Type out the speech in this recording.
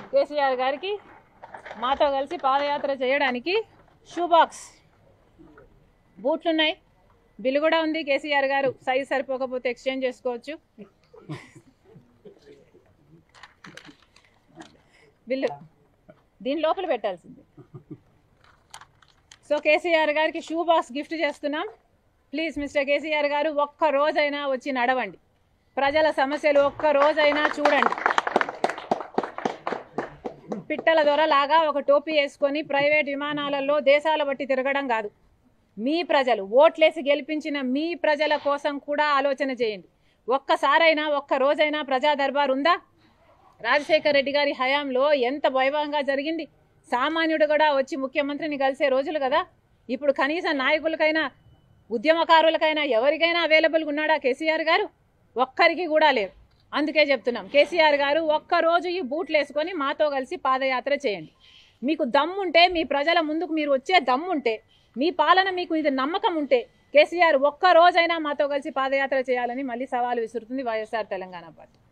కేసీఆర్ గారికి మాతో కలిసి పాదయాత్ర చేయడానికి షూ బాక్స్ బూట్లు ఉన్నాయి బిల్లు కూడా ఉంది కేసీఆర్ గారు సైజ్ సరిపోకపోతే ఎక్స్చేంజ్ చేసుకోవచ్చు బిల్లు దీని లోపల పెట్టాల్సింది సో కేసీఆర్ గారికి షూ బాక్స్ గిఫ్ట్ చేస్తున్నాం ప్లీజ్ మిస్టర్ కేసీఆర్ గారు ఒక్క రోజైనా వచ్చి నడవండి ప్రజల సమస్యలు ఒక్క రోజైనా చూడండి పిట్టల దొరలాగా ఒక టోపీ వేసుకొని ప్రైవేట్ విమానాలలో దేశాల బట్టి తిరగడం కాదు మీ ప్రజలు ఓట్లేసి గెలిపించిన మీ ప్రజల కోసం కూడా ఆలోచన చేయండి ఒక్కసారైనా ఒక్క రోజైనా ప్రజా దర్బార్ ఉందా రాజశేఖర్ రెడ్డి గారి హయాంలో ఎంత వైభవంగా జరిగింది సామాన్యుడు కూడా వచ్చి ముఖ్యమంత్రిని కలిసే రోజులు కదా ఇప్పుడు కనీసం నాయకులకైనా ఉద్యమకారులకైనా ఎవరికైనా అవైలబుల్గా ఉన్నాడా కేసీఆర్ గారు ఒక్కరికి కూడా లేరు అందుకే చెప్తున్నాం కేసీఆర్ గారు ఒక్క రోజు ఈ బూట్లు వేసుకొని మాతో కలిసి పాదయాత్ర చేయండి మీకు దమ్ముంటే మీ ప్రజల ముందుకు మీరు వచ్చే దమ్ముంటే మీ పాలన మీకు ఇది నమ్మకం ఉంటే కేసీఆర్ ఒక్క రోజైనా మాతో కలిసి పాదయాత్ర చేయాలని మళ్ళీ సవాలు విసురుతుంది వైఎస్ఆర్ తెలంగాణ పార్టీ